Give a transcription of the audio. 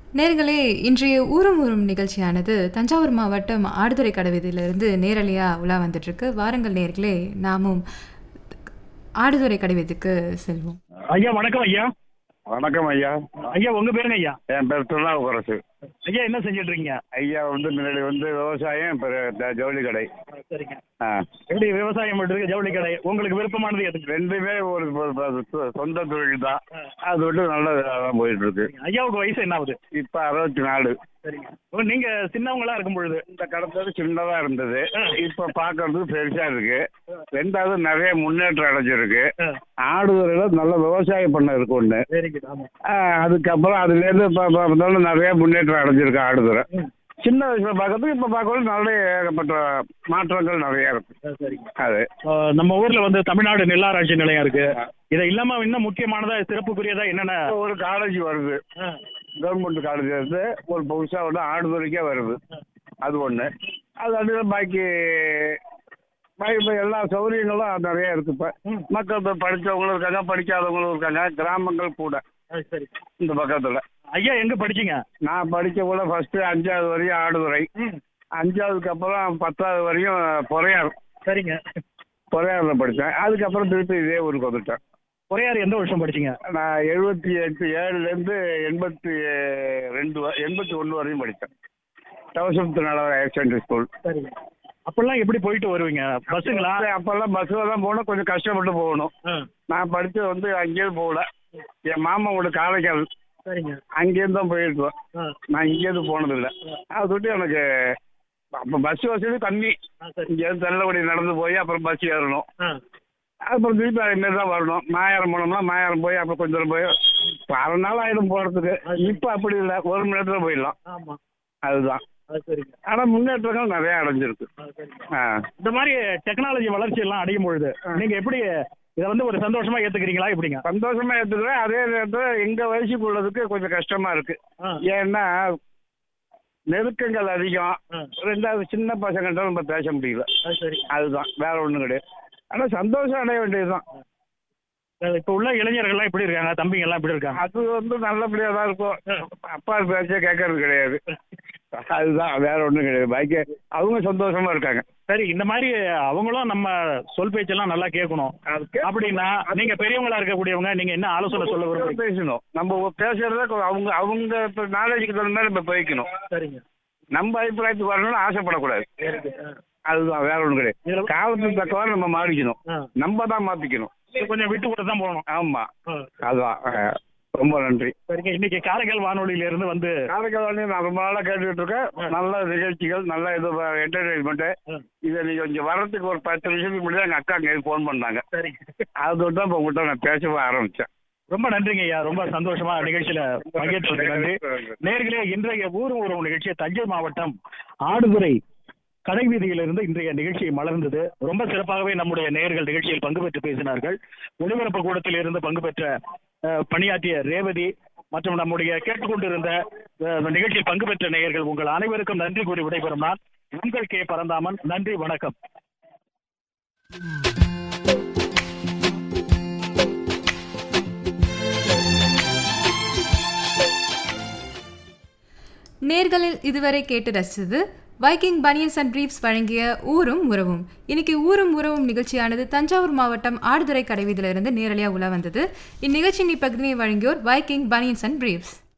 நேர்களே இன்றைய ஊரும் ஊரும் நிகழ்ச்சியானது தஞ்சாவூர் மாவட்டம் ஆடுதுறை கடவீதியிலிருந்து நேரலையாக உலா வந்துட்டுருக்கு வாருங்கள் நேர்களே நாமும் ஆடுதுறை கடவீதிக்கு செல்வோம் ஐயா வணக்கம் ஐயா வணக்கம் ஐயா ஐயா உங்க பேருங்க ஐயா என் பேர் திருநாவுக்கரசு ஐயா என்ன செஞ்சுட்டு இருக்கீங்க ஐயா வந்து முன்னாடி வந்து விவசாயம் இப்போ த- ஜவுளி கடை சரிங்க ஆ எப்படி விவசாயம் பண்றது ஜவுளி கடை உங்களுக்கு விருப்பமானது எதுக்கு ரெண்டுமே ஒரு ஒரு- ஒரு சொ- சொந்த தொழில் தான் அது விட்டு நல்ல தான் போயிட்டு இருக்கு ஐயாவுக்கு வயசு என்ன ஆகுது இப்போ அறுபத்தி நாலு சரிங்க ஓ, நீங்க சின்னவங்களா இருக்கும் பொழுது இந்த கடத்தது சின்னதா இருந்தது இப்போ பார்க்கறதுக்கு பெருசா இருக்கு ரெண்டாவது நிறைய முன்னேற்றம் அடைஞ்சிருக்கு ஆடுதுறையில நல்ல விவசாயம் பண்ண இருக்கு ஒன்று சரிங்க ஆமா அதுக்கப்புறம் அதுலேருந்து இப்போ பார்த்தாலும் நிறைய முன்னேற்றம் அடைஞ்சிருக்கு ஆடுதுறை சின்ன வயசுல பார்க்கறதுக்கு இப்போ பார்க்கறது நிறைய ஏகப்பட்ட மாற்றங்கள் நிறைய இருக்கு சரிங்க அது ஆஹ் நம்ம ஊர்ல வந்து தமிழ்நாடு நெல்லாராய்ச்சி நிலையம் இருக்கு இதை இல்லாம இன்னும் முக்கியமானதா சிறப்புக்குரியதா என்னென்ன இப்போ ஒரு காலேஜ் வருது கவர்மெண்ட் காலேஜ் வந்து ஒரு புதுசாக ஒன்று ஆடுதுறைக்கே வருது அது ஒன்று அது அது பாக்கி பாக்கி இப்போ எல்லா சௌகரியங்களும் நிறைய இருக்கு இப்போ மக்கள் இப்போ படித்தவங்களும் இருக்காங்க படிக்காதவங்களும் இருக்காங்க கிராமங்கள் கூட சரி இந்த பக்கத்தில் ஐயா எங்க படிச்சீங்க நான் படித்த கூட ஃபஸ்ட்டு அஞ்சாவது வரையும் ஆடுதுறை அஞ்சாவதுக்கு அப்புறம் பத்தாவது வரையும் பொறையார் சரிங்க பொறையாரில் படித்தேன் அதுக்கப்புறம் திருப்பி இதே ஊருக்கு வந்துட்டேன் பொறையார் எந்த வருஷம் படிச்சீங்க நான் எழுபத்தி எட்டு ஏழுலேருந்து எண்பத்தி ரெண்டு வ- எண்பத்தி ஒன்று வரையும் படித்தேன் தவசத்து நல ஹையர் செகண்டரி ஸ்கூல் சரிங்க அப்பெல்லாம் எப்படி போயிட்டு வருவீங்க பஸ்ஸுங்களா அப்போல்லாம் பஸ்ஸில் தான் போகணும் கொஞ்சம் கஷ்டப்பட்டு போகணும் ஆ, நான் படித்தது வந்து அங்கேயும் போகல என் மாமா வீடு காரைக்கால் சரிங்க அங்கேருந்து தான் போயிருக்கோம் ஆ, நான் இங்கேருந்து போனதில்லை அது விட்டு எனக்கு அப்போ பஸ் வசதி கம்மி ஆ, சரி இங்கேருந்து தள்ளபடி நடந்து போய் அப்புறம் பஸ் ஏறணும் ஆ, அப்புறம் திருப்பி அதே தான் வரணும் மாயாரம் போனோம்னா மாயாரம் போய் அப்புறம் கொஞ்சம் தூரம் போய் இப்போ அரை நாள் ஆயிடும் போகிறதுக்கு இப்போ அப்படி இல்லை ஒரு மணி நேரத்தில் போயிடலாம் ஆமா அதுதான் அது சரிங்க ஆனால் முன்னேற்றங்கள் நிறைய அடைஞ்சிருக்கு ஆ, சரிங்க ஆ இந்த மாதிரி டெக்னாலஜி வளர்ச்சி எல்லாம் அடையும் பொழுது நீங்க எப்படி இதை வந்து ஒரு சந்தோஷமா ஏத்துக்கிறீங்களா எப்படிங்க சந்தோஷமா எடுத்துக்கிறேன் அதே நேரத்தில் எங்கள் வயசுக்கு உள்ளதுக்கு கொஞ்சம் கஷ்டமா இருக்கு ஆ, ஏன்னா நெருக்கங்கள் அதிகம் ஆ, ரெண்டாவது சின்ன பசங்கள்ட்ட நம்ம பேச முடியல அது சரிங்க அதுதான் வேற ஒன்றும் கிடையாது ஆனால் சந்தோஷம் அடைய வேண்டியதுதான் இப்ப உள்ள இளைஞர்கள்லாம் எப்படி இருக்காங்க தம்பிங்க எல்லாம் எப்படி இருக்காங்க அது வந்து நல்லபடியாக தான் இருக்கும் அப்பா பேச்சே கேட்கறது கிடையாது அதுதான் வேற ஒன்றும் கிடையாது பாக்கி அவங்க சந்தோஷமா இருக்காங்க சரி இந்த மாதிரி அவங்களும் நம்ம சொல் பேச்செல்லாம் நல்லா கேட்கணும் அப்படின்னா நீங்க பெரியவங்களா இருக்கக்கூடியவங்க நீங்க என்ன ஆலோசனை சொல்ல விரும்புறீங்க பேசணும் நம்ம பேசுறத கொ- அவங்க அவங்க இப்போ நாலேஜுக்கு தகுந்த மாதிரி நம்ம போய்க்கணும் சரிங்க நம்ம அபிப்பிராயத்துக்கு வரணும்னு ஆசைப்படக்கூடாது அதுதான் வேற ஒன்றும் இதுல- கிடையாது காலத்துக்கு தக்கவாறு நம்ம மாறிக்கணும் ஆ. நம்ம தான் மாத்திக்கணும் இது கொஞ்சம் விட்டு கொடுத்து தான் போகணும் ஆமா ஆ. அதுதான் அஹ், ரொம்ப நன்றி சரிங்க இன்னைக்கு காரைக்கால் வானொலியில இருந்து வந்து காரைக்கால் நான் ரொம்ப நாளாக கேட்டுக்கிட்டு இருக்கேன் நல்ல நிகழ்ச்சிகள் நல்ல இது என்டர்டைன்மெண்ட்டு ஆ. இதை நீங்கள் கொஞ்சம் வர்றதுக்கு ஒரு பத்து நிமிஷத்துக்கு முன்னாடி எங்கள் அக்கா அங்கே ஃபோன் பண்ணாங்க சரிங்க அது தான் இப்போ உங்கள்கிட்ட நான் பேசவே ஆரம்பித்தேன் ரொம்ப நன்றிங்க ஐயா ரொம்ப சந்தோஷமா நிகழ்ச்சியில பங்கேற்றதுக்கு நன்றி நேர்களே இன்றைய ஊர் உறவு நிகழ்ச்சி தஞ்சை மாவட்டம் ஆடுதுறை கடை வீதியிலிருந்து இன்றைய நிகழ்ச்சி மலர்ந்தது ரொம்ப சிறப்பாகவே நம்முடைய நேயர்கள் நிகழ்ச்சியில் பங்கு பெற்று பேசினார்கள் ஒளிபரப்பு கூடத்தில் இருந்து பங்கு பெற்ற அஹ், பணியாற்றிய ரேவதி மற்றும் நம்முடைய கேட்டுக்கொண்டிருந்த அஹ், நிகழ்ச்சியில் பங்கு பெற்ற நேயர்கள் உங்கள் அனைவருக்கும் நன்றி கூறி விடைபெறும் நான் உங்கள் கே பரந்தாமன் நன்றி வணக்கம் நேர்களில் இதுவரை கேட்டு ரசித்தது வைக்கிங் பனியன்ஸ் அண்ட் பிரீப்ஸ் வழங்கிய ஊரும் உறவும் இன்னைக்கு ஊரும் உறவும் நிகழ்ச்சியானது தஞ்சாவூர் மாவட்டம் ஆடுதுறை கடைவீதியிலிருந்து நேரலையாக உலா வந்தது இந்நிகழ்ச்சியின் இப்பகுதியை வழங்கியோர் வைக்கிங் பனியன்ஸ் அண்ட் பிரீப்ஸ்